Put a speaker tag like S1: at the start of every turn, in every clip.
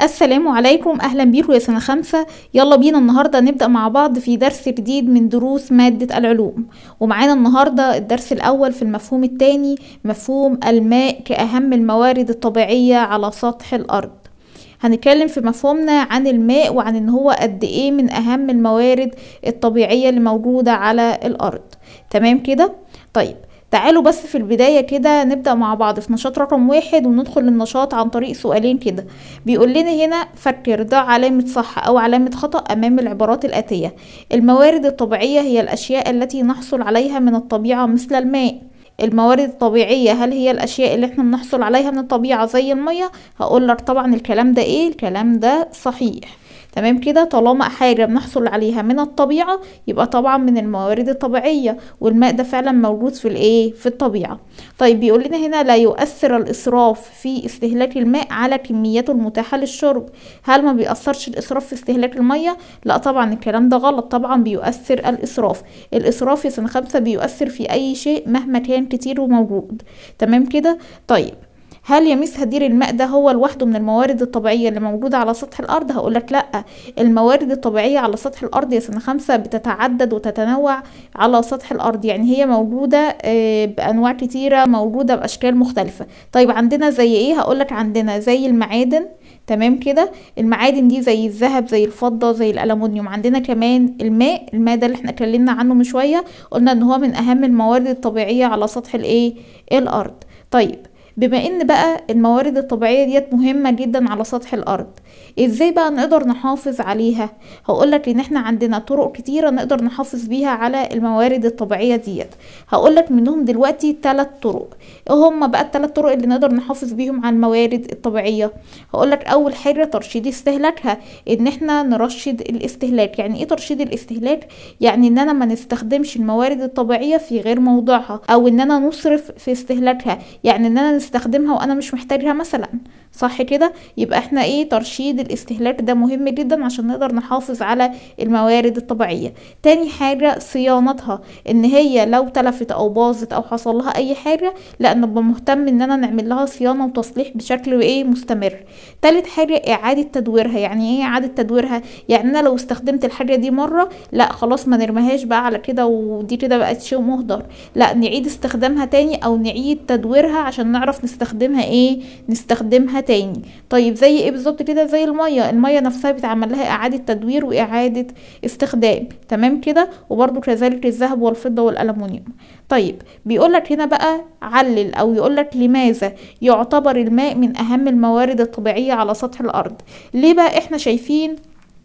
S1: السلام عليكم اهلا بيكم يا سنه خمسة يلا بينا النهارده نبدا مع بعض في درس جديد من دروس ماده العلوم ومعانا النهارده الدرس الاول في المفهوم الثاني مفهوم الماء كاهم الموارد الطبيعيه على سطح الارض هنتكلم في مفهومنا عن الماء وعن ان هو قد ايه من اهم الموارد الطبيعيه اللي موجوده على الارض تمام كده طيب تعالوا بس في البداية كده نبدأ مع بعض في نشاط رقم واحد وندخل للنشاط عن طريق سؤالين كده بيقول لنا هنا فكر ضع علامة صح أو علامة خطأ أمام العبارات الآتية الموارد الطبيعية هي الأشياء التي نحصل عليها من الطبيعة مثل الماء الموارد الطبيعية هل هي الأشياء اللي احنا بنحصل عليها من الطبيعة زي المية هقول لك طبعا الكلام ده ايه الكلام ده صحيح تمام كده طالما حاجة بنحصل عليها من الطبيعة يبقى طبعا من الموارد الطبيعية والماء ده فعلا موجود في الايه في الطبيعة طيب بيقول لنا هنا لا يؤثر الإسراف في استهلاك الماء على كميته المتاحة للشرب هل ما بيأثرش الإسراف في استهلاك المية لا طبعا الكلام ده غلط طبعا بيؤثر الإسراف الإسراف يا سنة خمسة بيؤثر في أي شيء مهما كان كتير وموجود تمام كده طيب هل يمس هدير الماء ده هو لوحده من الموارد الطبيعية اللي موجودة على سطح الأرض هقولك لأ الموارد الطبيعية على سطح الأرض يا سنة خمسة بتتعدد وتتنوع على سطح الأرض يعني هي موجودة بأنواع كتيرة موجودة بأشكال مختلفة طيب عندنا زي إيه هقولك عندنا زي المعادن تمام كده المعادن دي زي الذهب زي الفضة زي الألمنيوم عندنا كمان الماء الماء ده اللي احنا اتكلمنا عنه من شوية قلنا ان هو من أهم الموارد الطبيعية على سطح الإيه الأرض طيب بما ان بقى الموارد الطبيعية ديت مهمة جدا على سطح الارض ازاي بقى نقدر نحافظ عليها هقولك ان احنا عندنا طرق كتيرة نقدر نحافظ بيها على الموارد الطبيعية ديت هقولك منهم دلوقتي ثلاث طرق ايه هما بقى الثلاث طرق اللي نقدر نحافظ بيهم على الموارد الطبيعية هقولك اول حاجة ترشيد استهلاكها ان احنا نرشد الاستهلاك يعني ايه ترشيد الاستهلاك يعني ان انا ما نستخدمش الموارد الطبيعية في غير موضعها او ان انا نصرف في استهلاكها يعني ان انا نستخدمها وانا مش محتاجها مثلا صح كده يبقى احنا ايه ترشيد الاستهلاك ده مهم جدا عشان نقدر نحافظ على الموارد الطبيعية تاني حاجة صيانتها ان هي لو تلفت او باظت او حصل لها اي حاجة لا نبقى مهتم ان انا نعمل لها صيانة وتصليح بشكل ايه مستمر تالت حاجة اعادة تدويرها يعني ايه اعادة تدويرها يعني انا لو استخدمت الحاجة دي مرة لا خلاص ما نرميهاش بقى على كده ودي كده بقت شيء مهدر لا نعيد استخدامها تاني او نعيد تدويرها عشان نعرف نستخدمها ايه نستخدمها تاني طيب زي ايه بالظبط كده زي الميه الميه نفسها بيتعمل لها اعاده تدوير واعاده استخدام تمام كده وبرده كذلك الذهب والفضه والالومنيوم طيب بيقولك هنا بقى علل او يقولك لماذا يعتبر الماء من اهم الموارد الطبيعيه على سطح الارض ليه بقى احنا شايفين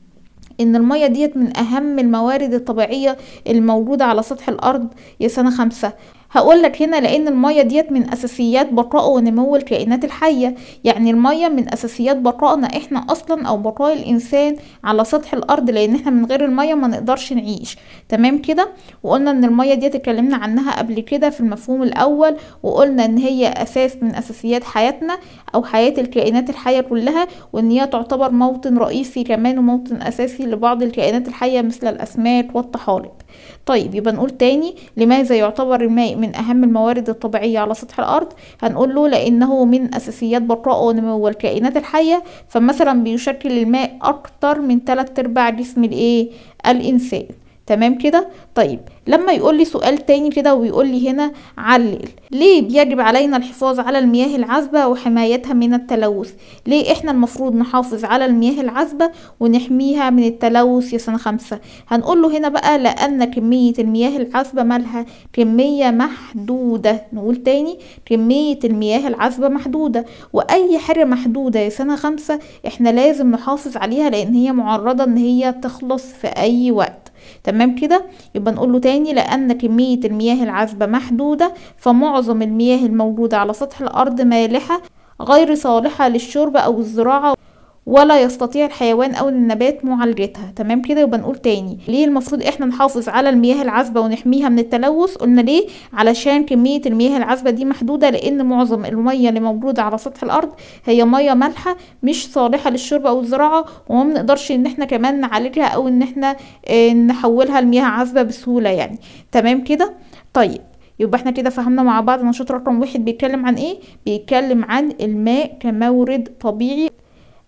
S1: ان المية ديت من اهم الموارد الطبيعية الموجودة على سطح الارض يا سنة خمسة هقول لك هنا لان الميه ديت من اساسيات بقاء ونمو الكائنات الحيه يعني الميه من اساسيات بقائنا احنا اصلا او بقاء الانسان على سطح الارض لان احنا من غير الميه ما نقدرش نعيش تمام كده وقلنا ان الميه ديت اتكلمنا عنها قبل كده في المفهوم الاول وقلنا ان هي اساس من اساسيات حياتنا او حياه الكائنات الحيه كلها وان هي تعتبر موطن رئيسي كمان وموطن اساسي لبعض الكائنات الحيه مثل الاسماك والطحالب طيب يبقى نقول تاني لماذا يعتبر الماء من أهم الموارد الطبيعية على سطح الأرض هنقول له لأنه من أساسيات بقاء ونمو الكائنات الحية فمثلا بيشكل الماء أكتر من 3 أرباع جسم الإيه الإنسان تمام كده طيب لما يقول لي سؤال تاني كده ويقول لي هنا علل ليه بيجب علينا الحفاظ على المياه العذبة وحمايتها من التلوث ليه احنا المفروض نحافظ على المياه العذبة ونحميها من التلوث يا سنة خمسة هنقول له هنا بقى لأن كمية المياه العذبة مالها كمية محدودة نقول تاني كمية المياه العذبة محدودة وأي حاجة محدودة يا سنة خمسة احنا لازم نحافظ عليها لأن هي معرضة ان هي تخلص في أي وقت تمام كده يبقى نقول له تاني لأن كمية المياه العذبة محدودة فمعظم المياه الموجودة على سطح الأرض مالحة غير صالحة للشرب أو الزراعة ولا يستطيع الحيوان او النبات معالجتها تمام كده يبقى نقول تاني ليه المفروض احنا نحافظ على المياه العذبه ونحميها من التلوث قلنا ليه علشان كميه المياه العذبه دي محدوده لان معظم الميه اللي موجوده على سطح الارض هي ميه مالحه مش صالحه للشرب او الزراعه وما بنقدرش ان احنا كمان نعالجها او ان احنا اه نحولها لمياه عذبه بسهوله يعني تمام كده طيب يبقى احنا كده فهمنا مع بعض نشاط رقم واحد بيتكلم عن ايه بيتكلم عن الماء كمورد طبيعي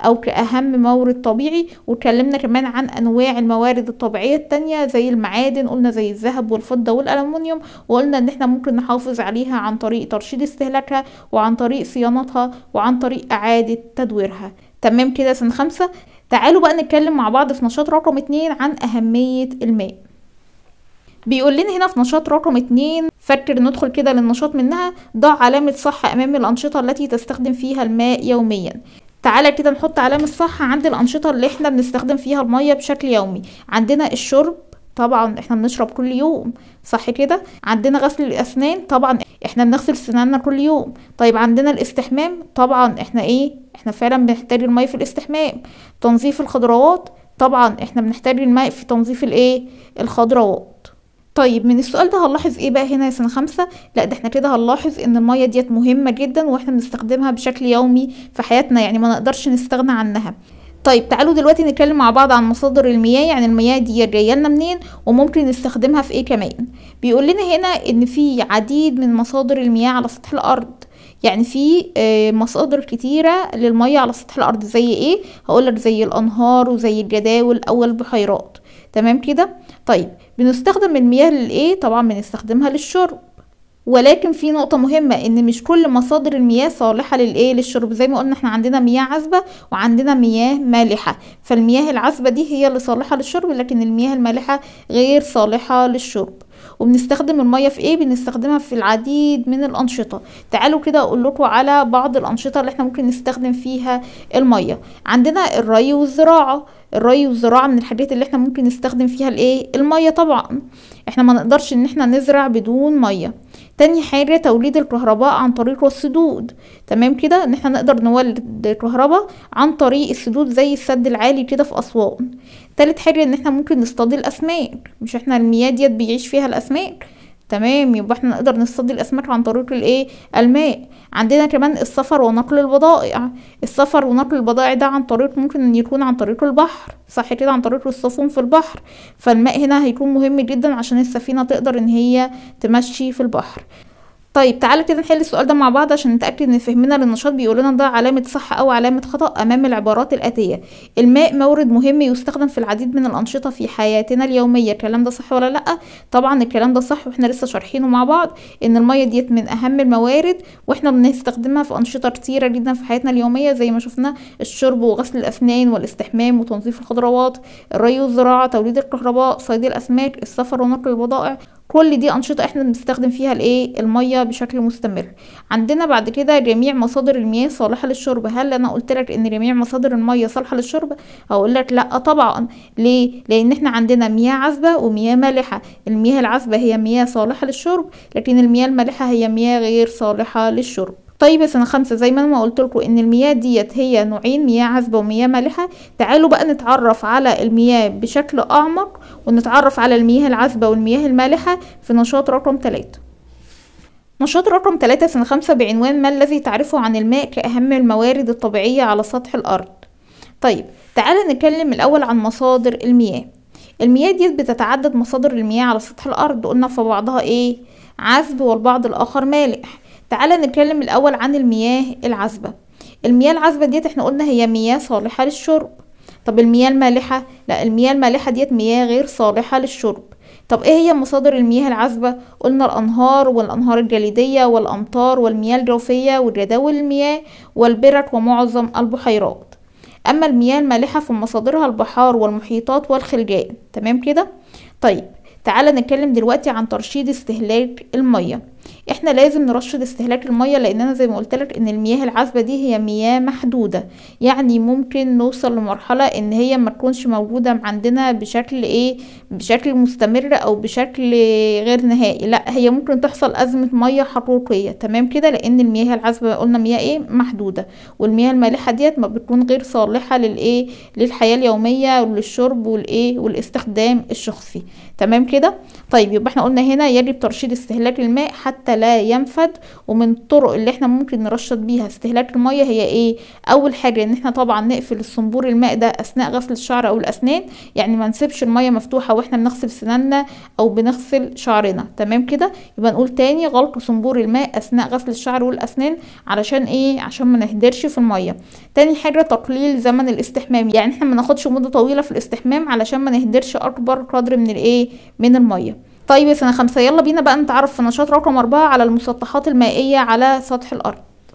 S1: او كاهم مورد طبيعي واتكلمنا كمان عن انواع الموارد الطبيعيه التانية زي المعادن قلنا زي الذهب والفضه والالومنيوم وقلنا ان احنا ممكن نحافظ عليها عن طريق ترشيد استهلاكها وعن طريق صيانتها وعن طريق اعاده تدويرها تمام كده سنه خمسة تعالوا بقى نتكلم مع بعض في نشاط رقم اتنين عن اهميه الماء بيقول لنا هنا في نشاط رقم اتنين فكر ندخل كده للنشاط منها ضع علامة صح أمام الأنشطة التي تستخدم فيها الماء يوميا تعالى كده نحط علامة صح عند الأنشطة اللي احنا بنستخدم فيها المية بشكل يومي عندنا الشرب طبعا احنا بنشرب كل يوم صح كده عندنا غسل الأسنان طبعا احنا بنغسل سناننا كل يوم طيب عندنا الاستحمام طبعا احنا ايه احنا فعلا بنحتاج المية في الاستحمام تنظيف الخضروات طبعا احنا بنحتاج الماء في تنظيف الايه الخضروات طيب من السؤال ده هنلاحظ ايه بقى هنا يا سنة خمسة لا ده احنا كده هنلاحظ ان المية ديت مهمة جدا واحنا بنستخدمها بشكل يومي في حياتنا يعني ما نقدرش نستغنى عنها طيب تعالوا دلوقتي نتكلم مع بعض عن مصادر المياه يعني المياه دي جايه لنا منين وممكن نستخدمها في ايه كمان بيقول لنا هنا ان في عديد من مصادر المياه على سطح الارض يعني في مصادر كتيرة للمية على سطح الأرض زي ايه هقولك زي الأنهار وزي الجداول أو البحيرات تمام كده طيب بنستخدم المياه للايه طبعا بنستخدمها للشرب ولكن في نقطة مهمة ان مش كل مصادر المياه صالحة للايه للشرب زي ما قلنا احنا عندنا مياه عذبة وعندنا مياه مالحة فالمياه العذبة دي هي اللي صالحة للشرب لكن المياه المالحة غير صالحة للشرب وبنستخدم المية في ايه بنستخدمها في العديد من الانشطة تعالوا كده اقول لكم على بعض الانشطة اللي احنا ممكن نستخدم فيها المية عندنا الري والزراعة الري والزراعة من الحاجات اللي احنا ممكن نستخدم فيها الايه المية طبعا احنا ما نقدرش ان احنا نزرع بدون مية تاني حاجة توليد الكهرباء عن طريق السدود تمام كده ان احنا نقدر نولد الكهرباء عن طريق السدود زي السد العالي كده في اسوان تالت حاجة ان احنا ممكن نصطاد الاسماك مش احنا المياه ديت بيعيش فيها الاسماك تمام يبقى احنا نقدر نصطاد الاسماك عن طريق الايه الماء عندنا كمان السفر ونقل البضائع السفر ونقل البضائع ده عن طريق ممكن ان يكون عن طريق البحر صح كده عن طريق السفن في البحر فالماء هنا هيكون مهم جدا عشان السفينة تقدر ان هي تمشي في البحر طيب تعالى كده نحل السؤال ده مع بعض عشان نتأكد ان فهمنا للنشاط بيقول لنا ده علامة صح او علامة خطأ امام العبارات الآتية الماء مورد مهم يستخدم في العديد من الأنشطة في حياتنا اليومية الكلام ده صح ولا لأ طبعا الكلام ده صح واحنا لسه شارحينه مع بعض ان المية ديت من اهم الموارد واحنا بنستخدمها في أنشطة كتيرة جدا في حياتنا اليومية زي ما شفنا الشرب وغسل الأسنان والاستحمام وتنظيف الخضروات الري والزراعة توليد الكهرباء صيد الأسماك السفر ونقل البضائع كل دي أنشطة احنا بنستخدم فيها الايه المية بشكل مستمر عندنا بعد كده جميع مصادر المياه صالحة للشرب هل انا قلت لك ان جميع مصادر المية صالحة للشرب هقول لك لا طبعا ليه لان احنا عندنا مياه عذبة ومياه مالحة المياه العذبة هي مياه صالحة للشرب لكن المياه المالحة هي مياه غير صالحة للشرب طيب يا سنة خمسة زي ما انا ما قلت لكم ان المياه ديت هي نوعين مياه عذبة ومياه مالحة تعالوا بقى نتعرف على المياه بشكل اعمق ونتعرف على المياه العذبة والمياه المالحة في نشاط رقم تلاتة نشاط رقم تلاتة سنة خمسة بعنوان ما الذي تعرفه عن الماء كأهم الموارد الطبيعية على سطح الأرض طيب تعالى نتكلم الأول عن مصادر المياه المياه دي بتتعدد مصادر المياه على سطح الأرض قلنا في بعضها ايه عذب والبعض الآخر مالح تعالى نتكلم الأول عن المياه العذبة المياه العذبة ديت احنا قلنا هي مياه صالحة للشرب طب المياه المالحة لا المياه المالحة ديت مياه غير صالحة للشرب طب ايه هي مصادر المياه العذبة قلنا الانهار والانهار الجليدية والامطار والمياه الجوفية وجداول المياه والبرك ومعظم البحيرات اما المياه المالحة فمصادرها البحار والمحيطات والخلجان تمام كده طيب تعالى نتكلم دلوقتي عن ترشيد استهلاك المية احنا لازم نرشد استهلاك المية لاننا زي ما قلت لك ان المياه العذبة دي هي مياه محدودة يعني ممكن نوصل لمرحلة ان هي ما تكونش موجودة عندنا بشكل ايه بشكل مستمر او بشكل غير نهائي لا هي ممكن تحصل ازمة مية حقيقية تمام كده لان المياه العذبة قلنا مياه ايه محدودة والمياه المالحة ديت ما بتكون غير صالحة للايه للحياة اليومية وللشرب والايه والاستخدام الشخصي تمام كده طيب يبقى احنا قلنا هنا يجب ترشيد استهلاك الماء حتى لا ينفد ومن الطرق اللي احنا ممكن نرشد بيها استهلاك المية هي ايه اول حاجة ان احنا طبعا نقفل الصنبور الماء ده اثناء غسل الشعر او الاسنان يعني ما نسيبش المية مفتوحة واحنا بنغسل سناننا او بنغسل شعرنا تمام كده يبقى نقول تاني غلق صنبور الماء اثناء غسل الشعر والاسنان علشان ايه عشان ما نهدرش في المية تاني حاجة تقليل زمن الاستحمام يعني احنا ما ناخدش مدة طويلة في الاستحمام علشان ما نهدرش اكبر قدر من الايه من المية طيب يا سنة خمسة يلا بينا بقى نتعرف في نشاط رقم أربعة على المسطحات المائية على سطح الأرض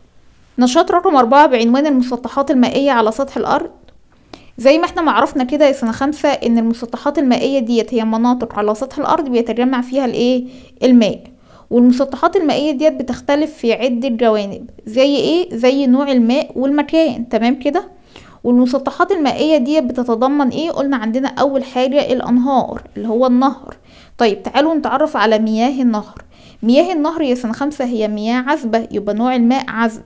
S1: نشاط رقم أربعة بعنوان المسطحات المائية على سطح الأرض زي ما احنا معرفنا كده يا سنة خمسة ان المسطحات المائية ديت هي مناطق على سطح الأرض بيتجمع فيها الايه الماء والمسطحات المائية ديت بتختلف في عدة جوانب زي ايه زي نوع الماء والمكان تمام كده والمسطحات المائية دي بتتضمن ايه قلنا عندنا اول حاجة الانهار اللي هو النهر طيب تعالوا نتعرف على مياه النهر مياه النهر يا سنة خمسة هي مياه عذبة يبقى نوع الماء عذب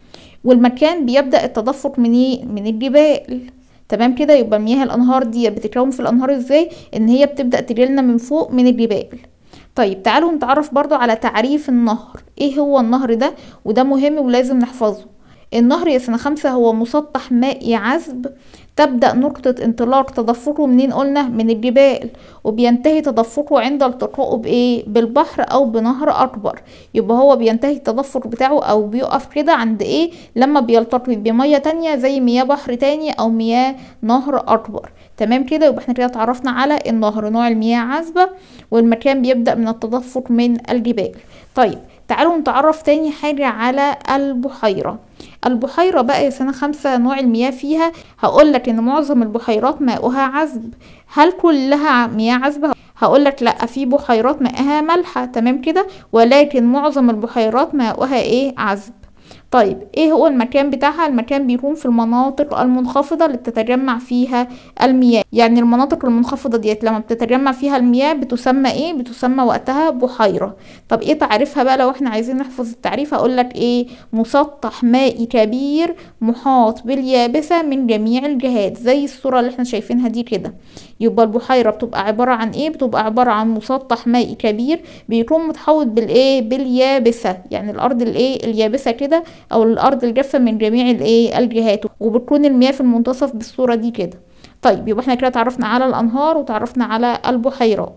S1: والمكان بيبدأ التدفق من ايه من الجبال تمام كده يبقى مياه الانهار دي بتتكون في الانهار ازاي ان هي بتبدأ تجيلنا من فوق من الجبال طيب تعالوا نتعرف برضو على تعريف النهر ايه هو النهر ده وده مهم ولازم نحفظه النهر يا سنة خمسة هو مسطح مائي عذب تبدأ نقطة انطلاق تدفقه منين قلنا من الجبال وبينتهي تدفقه عند التقائه بإيه بالبحر أو بنهر أكبر يبقى هو بينتهي التدفق بتاعه أو بيقف كده عند إيه لما بيلتقي بمية تانية زي مياه بحر تاني أو مياه نهر أكبر تمام كده يبقى احنا كده اتعرفنا على النهر نوع المياه عذبة والمكان بيبدأ من التدفق من الجبال طيب تعالوا نتعرف تاني حاجة على البحيرة البحيرة بقى يا سنة خمسة نوع المياه فيها هقولك ان معظم البحيرات ماؤها عذب هل كلها مياه عذبة هقولك لا في بحيرات مائها مالحة تمام كده ولكن معظم البحيرات ماؤها ايه عذب طيب ايه هو المكان بتاعها المكان بيكون في المناطق المنخفضة اللي بتتجمع فيها المياه يعني المناطق المنخفضة ديت لما بتتجمع فيها المياه بتسمى ايه بتسمى وقتها بحيرة طب ايه تعريفها بقى لو احنا عايزين نحفظ التعريف هقولك ايه مسطح مائي كبير محاط باليابسة من جميع الجهات زي الصورة اللي احنا شايفينها دي كده يبقى البحيرة بتبقى عبارة عن ايه بتبقى عبارة عن مسطح مائي كبير بيكون متحوط بالايه باليابسة يعني الارض الايه اليابسة كده او الارض الجافة من جميع الايه الجهات وبتكون المياه في المنتصف بالصورة دي كده طيب يبقى احنا كده اتعرفنا على الانهار وتعرفنا على البحيرات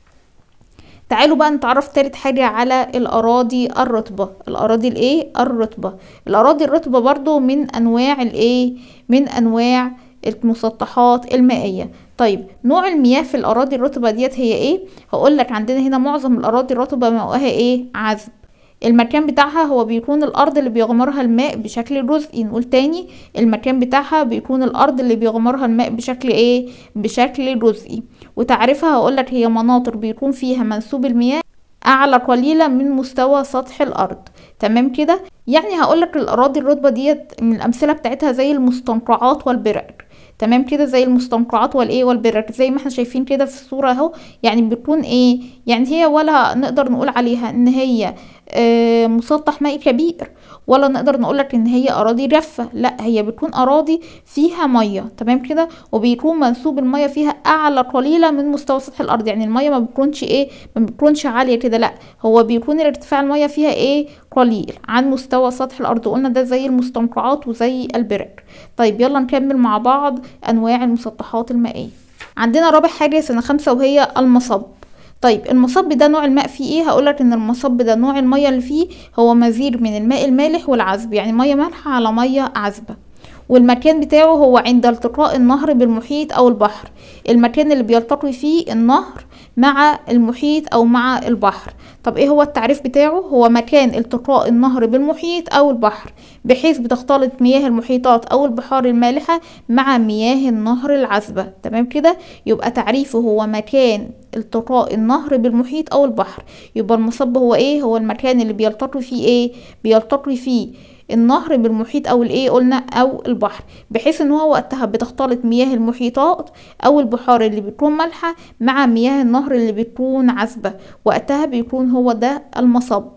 S1: تعالوا بقى نتعرف تالت حاجة على الأراضي الرطبة الأراضي الإيه الرطبة الأراضي الرطبة برضو من أنواع الإيه من أنواع المسطحات المائية طيب نوع المياه في الأراضي الرطبة ديت هي إيه هقولك عندنا هنا معظم الأراضي الرطبة ماؤها إيه عذب المكان بتاعها هو بيكون الارض اللي بيغمرها الماء بشكل جزئي نقول تاني المكان بتاعها بيكون الارض اللي بيغمرها الماء بشكل ايه بشكل جزئي وتعرفها هقولك هي مناطق بيكون فيها منسوب المياه اعلى قليلا من مستوى سطح الارض تمام كده يعني هقولك الاراضي الرطبه ديت من الامثله بتاعتها زي المستنقعات والبرك تمام كده زي المستنقعات والايه والبرك زي ما احنا شايفين كده في الصوره اهو يعني بتكون ايه يعني هي ولا نقدر نقول عليها ان هي آه مسطح مائي كبير ولا نقدر نقولك ان هي اراضي جافه لا هي بتكون اراضي فيها ميه تمام كده وبيكون منسوب الميه فيها اعلى قليلا من مستوى سطح الارض يعني الميه ما بتكونش ايه ما بتكونش عاليه كده لا هو بيكون ارتفاع الميه فيها ايه قليل عن مستوى سطح الارض قلنا ده زي المستنقعات وزي البرك طيب يلا نكمل مع بعض انواع المسطحات المائيه عندنا رابع حاجه سنه خمسة وهي المصب طيب المصب ده نوع الماء فيه ايه هقولك ان المصب ده نوع المية اللي فيه هو مزيج من الماء المالح والعذب يعني مية مالحة على مية عذبة والمكان بتاعه هو عند التقاء النهر بالمحيط او البحر المكان اللي بيلتقي فيه النهر مع المحيط او مع البحر طب ايه هو التعريف بتاعه هو مكان التقاء النهر بالمحيط او البحر بحيث بتختلط مياه المحيطات او البحار المالحة مع مياه النهر العذبة تمام كده يبقى تعريفه هو مكان التقاء النهر بالمحيط او البحر يبقى المصب هو ايه هو المكان اللي بيلتقي فيه ايه بيلتقي فيه النهر بالمحيط او الايه قلنا او البحر بحيث ان هو وقتها بتختلط مياه المحيطات او البحار اللي بتكون مالحة مع مياه النهر اللي بتكون عذبة وقتها بيكون هو ده المصب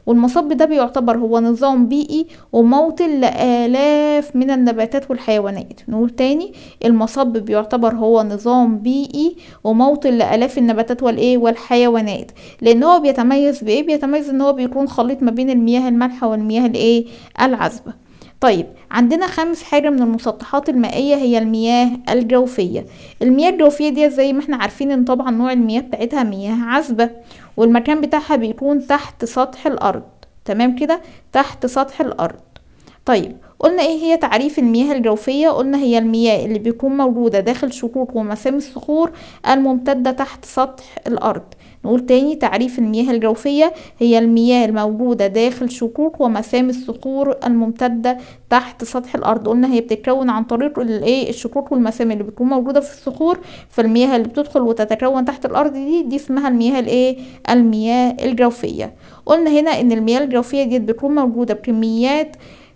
S1: والمصب ده بيعتبر هو نظام بيئي وموطن لآلاف من النباتات والحيوانات نقول تاني المصب بيعتبر هو نظام بيئي وموطن لآلاف النباتات والإيه والحيوانات لأن هو بيتميز بإيه بيتميز إن هو بيكون خليط ما بين المياه المالحة والمياه الإيه العذبة طيب عندنا خامس حاجة من المسطحات المائية هي المياه الجوفية المياه الجوفية دي زي ما احنا عارفين ان طبعا نوع المياه بتاعتها مياه عذبة والمكان بتاعها بيكون تحت سطح الأرض تمام كده تحت سطح الأرض طيب قلنا ايه هي تعريف المياه الجوفية قلنا هي المياه اللي بيكون موجودة داخل شقوق ومسام الصخور الممتدة تحت سطح الأرض نقول تاني تعريف المياه الجوفية هي المياه الموجودة داخل شقوق ومسام الصخور الممتدة تحت سطح الأرض قلنا هي بتتكون عن طريق الايه الشقوق والمسام اللي بتكون موجودة في الصخور فالمياه اللي بتدخل وتتكون تحت الأرض دي دي اسمها المياه الايه المياه الجوفية قلنا هنا ان المياه الجوفية دي بتكون موجودة بكميات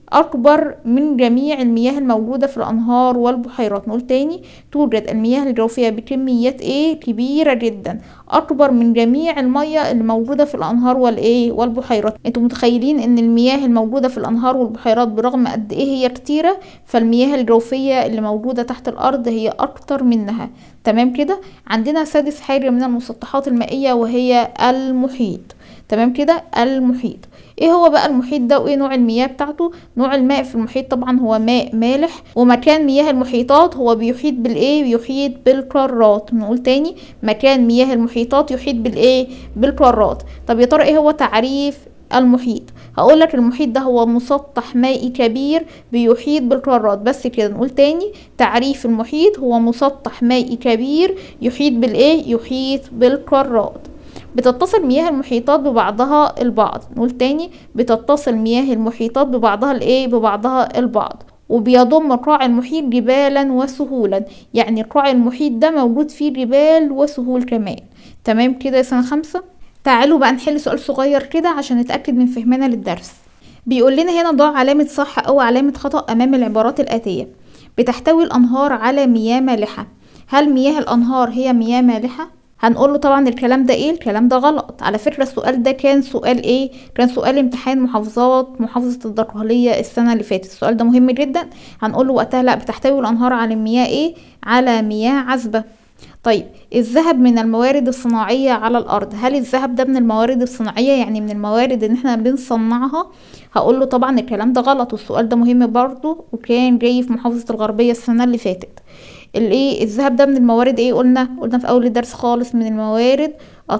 S1: أكبر من جميع المياه الموجودة في الأنهار والبحيرات نقول تاني توجد المياه الجوفية بكميات ايه كبيرة جدا أكبر من جميع المياه اللي موجودة في الأنهار والإيه والبحيرات انتوا متخيلين ان المياه الموجودة في الأنهار والبحيرات برغم قد ايه هي كتيرة فالمياه الجوفية اللي موجودة تحت الأرض هي أكتر منها تمام كده عندنا سادس حاجة من المسطحات المائية وهي المحيط تمام كده المحيط ايه هو بقى المحيط ده وايه نوع المياه بتاعته نوع الماء في المحيط طبعا هو ماء مالح ومكان مياه المحيطات هو بيحيط بالايه بيحيط بالقارات نقول تاني مكان مياه المحيطات يحيط بالايه بالقارات طب يا ترى ايه هو تعريف المحيط هقول لك المحيط ده هو مسطح مائي كبير بيحيط بالقارات بس كده نقول تاني تعريف المحيط هو مسطح مائي كبير يحيط بالايه يحيط بالقارات بتتصل مياه المحيطات ببعضها البعض نقول تاني بتتصل مياه المحيطات ببعضها الايه ببعضها البعض وبيضم قاع المحيط جبالا وسهولا يعني قاع المحيط ده موجود فيه جبال وسهول كمان تمام كده يا سنة خمسة تعالوا بقى نحل سؤال صغير كده عشان نتأكد من فهمنا للدرس بيقول لنا هنا ضع علامة صح أو علامة خطأ أمام العبارات الآتية بتحتوي الأنهار على مياه مالحة هل مياه الأنهار هي مياه مالحة؟ هنقول له طبعا الكلام ده ايه الكلام ده غلط على فكرة السؤال ده كان سؤال ايه كان سؤال امتحان محافظات محافظة الدقهلية السنة اللي فاتت السؤال ده مهم جدا هنقول له وقتها لا بتحتوي الانهار على مياه ايه على مياه عذبة طيب الذهب من الموارد الصناعية على الأرض هل الذهب ده من الموارد الصناعية يعني من الموارد ان احنا بنصنعها هقول له طبعا الكلام ده غلط والسؤال ده مهم برضه وكان جاي في محافظة الغربية السنة اللي فاتت الايه الذهب ده من الموارد ايه قلنا قلنا في اول الدرس خالص من الموارد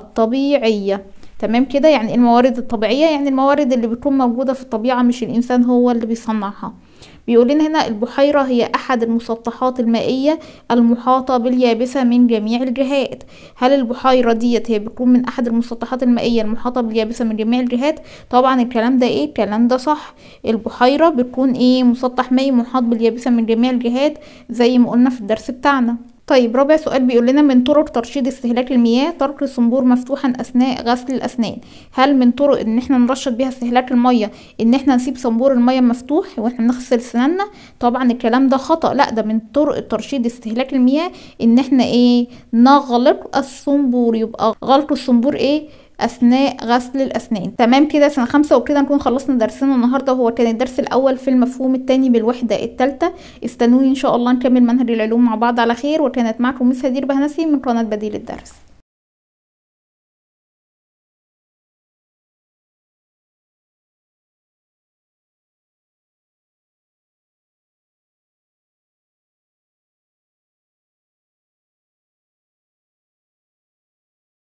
S1: الطبيعية تمام كده يعني الموارد الطبيعية يعني الموارد اللي بتكون موجودة في الطبيعة مش الإنسان هو اللي بيصنعها بيقول لنا هنا البحيرة هي أحد المسطحات المائية المحاطة باليابسة من جميع الجهات هل البحيرة ديت هي بتكون من أحد المسطحات المائية المحاطة باليابسة من جميع الجهات طبعا الكلام ده ايه الكلام ده صح البحيرة بتكون ايه مسطح مائي محاط باليابسة من جميع الجهات زي ما قلنا في الدرس بتاعنا طيب رابع سؤال بيقول لنا من طرق ترشيد استهلاك المياه ترك الصنبور مفتوحا اثناء غسل الاسنان هل من طرق ان احنا نرشد بيها استهلاك الميه ان احنا نسيب صنبور الميه مفتوح واحنا بنغسل سناننا طبعا الكلام ده خطا لا ده من طرق ترشيد استهلاك المياه ان احنا ايه نغلق الصنبور يبقى غلق الصنبور ايه اثناء غسل الاسنان تمام كده سنه خمسة وبكده نكون خلصنا درسنا النهارده وهو كان الدرس الاول في المفهوم الثاني بالوحده الثالثه استنوني ان شاء الله نكمل منهج العلوم مع بعض على خير وكانت معكم مس هدير بهنسي من قناه بديل الدرس